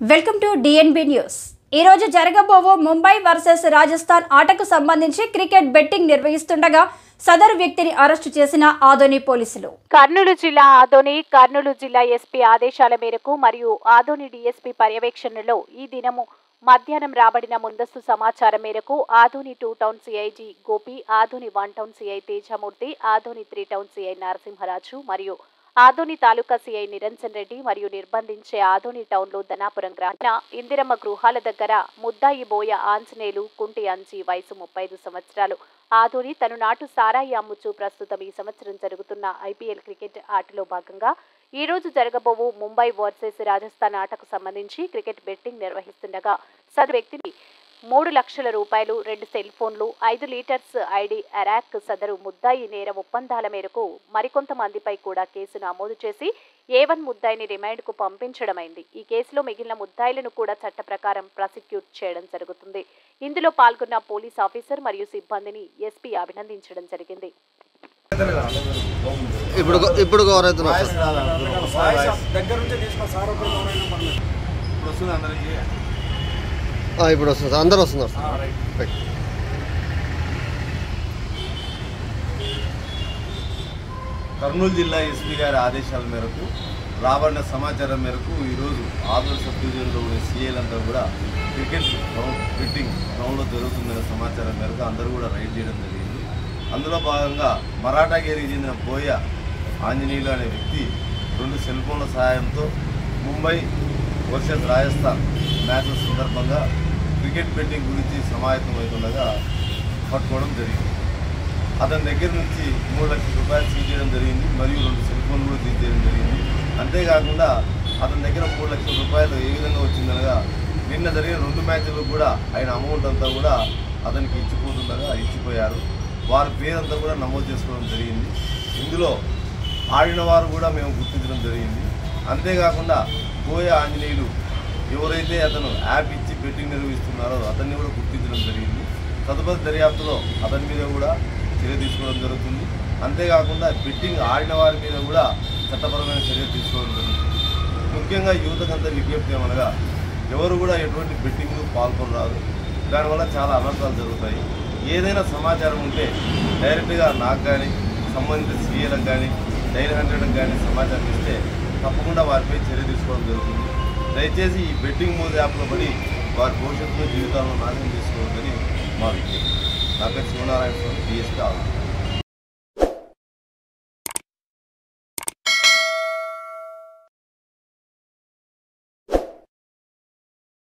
Welcome to DNB news ఈ రోజు జరగబోవో Mumbai versus Rajasthan ఆటకు సంబంధించి క్రికెట్ బెట్టింగ్ నిర్వహిస్తుండగా సదరు వ్యక్తిని అరెస్టు చేసిన ఆదోని పోలీసులు కర్నూలు జిల్లా ఆదోని కర్నూలు జిల్లా ఎస్పీ ఆదేశాల మేరకు మరియు ఆదోని డీఎస్పీ పర్యవేక్షణలో ఈ దినము మధ్యాహ్నం రాబడిన ముందస్తు సమాచారం మేరకు ఆదోని టూ టౌన్ సిఐజీ Gopi Adoni one town CI Tejamurthy Adoni three town CI Narasimharaju మరియు ఆదోని తాలూకా సిఐ నిరంజన్ రెడ్డి మరియు నిర్బంధించే ఆదోని టౌన్లో ధనాపురం గ్రామీణ ఇందిరమ్మ గృహాల దగ్గర ముద్దాయి బోయ ఆంజనేయులు కుంటి అంచి వయసు ముప్పై ఐదు సంవత్సరాలు ఆదోని తను నాటు సారాయి అమ్ముచు ప్రస్తుతం ఈ సంవత్సరం జరుగుతున్న ఐపీఎల్ క్రికెట్ ఆటలో భాగంగా ఈ రోజు జరగబోవు ముంబై వర్సెస్ రాజస్థాన్ ఆటకు సంబంధించి క్రికెట్ బెట్టింగ్ నిర్వహిస్తుండగా సదరు వ్యక్తిని మూడు లక్షల రూపాయలు రెండు సెల్ ఫోన్లు ఐదు లీటర్స్ ఐడి అరాక్ సదరు ముద్దాయి నేర ఒప్పందాల మేరకు మరికొంతమందిపై కూడా కేసు నమోదు చేసి ఏ వన్ ముద్దాయిని రిమాండ్కు పంపించడమైంది ఈ కేసులో మిగిలిన ముద్దాయిలను కూడా చట్ట ప్రకారం ప్రాసిక్యూట్ చేయడం జరుగుతుంది ఇందులో పాల్గొన్న పోలీస్ ఆఫీసర్ మరియు సిబ్బందిని ఎస్పీ అభినందించడం జరిగింది ఇప్పుడు ఇప్పుడు గౌరవుతున్నారు సార్ దగ్గర నుంచి తీసుకున్న సార్ ఒకరు ఎవరైనా పర్లేదు ఇప్పుడు వస్తుంది అందరికి ఆ, ఇప్పుడు వస్తుంది సార్ అందరూ వస్తున్నారు సార్ రైట్ రైట్. కర్నూలు జిల్లా ఎస్పీ గారి ఆదేశాల మేరకు రాబడిన సమాచారం మేరకు ఈరోజు ఆదూరు సబ్ డివిజన్లో ఉన్న సీఏలంతా కూడా క్రికెట్ గ్రౌండ్ ఫిట్టింగ్ గ్రౌండ్లో జరుగుతుందనే సమాచారం మేరకు అందరూ కూడా రైడ్ చేయడం జరిగింది అందులో భాగంగా మరాఠాగిరికి చెందిన బోయ ఆంజనేయులు అనే వ్యక్తి రెండు సెల్ ఫోన్ల సహాయంతో ముంబై వర్సెస్ రాజస్థాన్ మ్యాచ్ల సందర్భంగా క్రికెట్ బెట్టింగ్ గురించి సమాయత్తమవుతుండగా పట్టుకోవడం జరిగింది అతని దగ్గర నుంచి మూడు లక్షల రూపాయలు సీజ్ చేయడం జరిగింది మరియు రెండు సెల్ ఫోన్లు కూడా సీజ్ చేయడం జరిగింది అంతేకాకుండా అతని దగ్గర మూడు లక్షల రూపాయలు ఏ విధంగా వచ్చిందనగా నిన్న జరిగిన రెండు మ్యాచ్లు కూడా ఆయన అమౌంట్ అంతా కూడా అతనికి ఇచ్చిపోతుండగా ఇచ్చిపోయారు వారి పేరంతా కూడా నమోదు చేసుకోవడం జరిగింది ఇందులో ఆడిన వారు కూడా మేము గుర్తించడం జరిగింది అంతేకాకుండా గోయ ఆంజనేయులు ఎవరైతే అతను యాప్ ఇచ్చి బెట్టింగ్ నిర్వహిస్తున్నారో అతన్ని కూడా గుర్తించడం జరిగింది తదుపరి దర్యాప్తులో అతని మీద కూడా చర్య తీసుకోవడం జరుగుతుంది అంతేకాకుండా బెట్టింగ్ ఆడిన వారి మీద కూడా చట్టపరమైన చర్య తీసుకోవడం జరుగుతుంది ముఖ్యంగా యువతకంతా విజ్ఞప్తి ఏమనగా ఎవరు కూడా ఎటువంటి బెట్టింగ్ పాల్గొనరాదు దానివల్ల చాలా అనర్థాలు జరుగుతాయి ఏదైనా సమాచారం ఉంటే డైరెక్ట్గా నాకు కానీ సంబంధిత సీఏలకు కానీ డైల్ హండ్రెడ్కి కానీ సమాచారం ఇస్తే తప్పకుండా వారిపై చర్య తీసుకోవడం జరుగుతుంది దయచేసి ఈ బెట్టింగ్ మోడ్ యాప్లో పడి వారి భవిష్యత్తులో జీవితాలను నాశనం చేసుకోవద్దని మా విజ్ఞప్తి నా పేరు శివనారాయణ స్వామి డిఎస్పీ ఆలోచన